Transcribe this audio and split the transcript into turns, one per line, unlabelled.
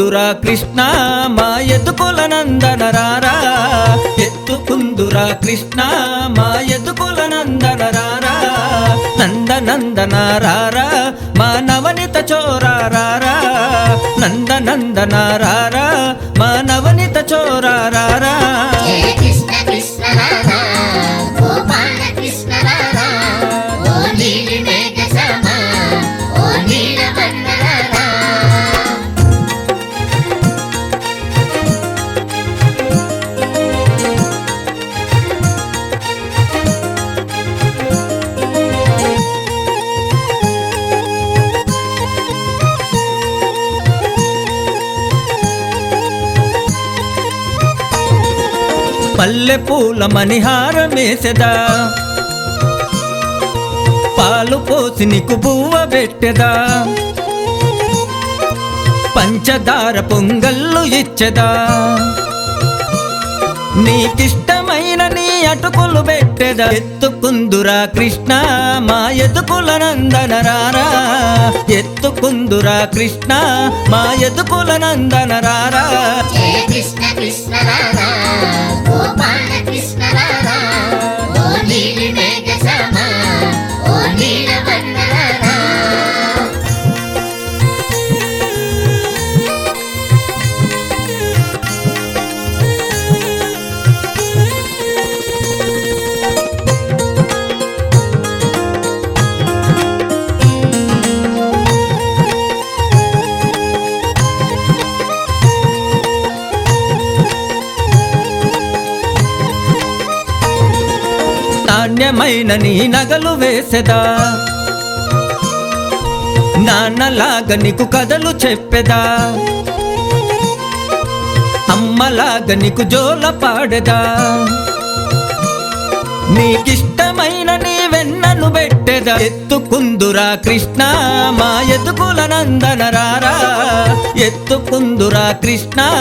ఎత్తుకుందురా కృష్ణ మా ఎదుకుల నందన రారా ఎత్తుకుందురా కృష్ణ మా ఎదుకుల నందన రారా నంద నందన రారా మా నవనిత చోరా రారా నంద నందన రారా మా నవనిత చోరా రారా
జయ కృష్ణ కృష్ణ రాధా గోపాల కృష్ణ రాధా ఓ నీలి మేఘ సమా ఓ నీలవర్ణ రాధా
పల్లె పూల మణిహారమేసెదా పాలు పోసి నీకు బువ్వ పెట్టెదా పంచదార పొంగల్లు ఇచ్చెదా నీకిష్టమైన నీ అటుకులు పెట్టెదా ఎత్తుకుందురా కృష్ణ మా ఎదుకుల నందన రారా ఎత్తుకుందురా కృష్ణ మా ఎదుకుల నందన రారా
జయ కృష్ణ కృష్ణ రాధా గోపాల కృష్ణ రాధా ఓ నీలి మేఘ సమా ఓ నీలవర్ణ రాధా
నాణ్యమైన నీ నగలు వేసెదా నాన్నలాగా నీకు కథలు చెప్పెదా అమ్మలాగా నీకు జోల పాడెదా నీకిష్టమైన నీ వెన్నను పెట్టెదా ఎత్తుకుందురా కృష్ణ మా ఎత్తుకుల నందన రారా ఎత్తుకుందురా కృష్ణ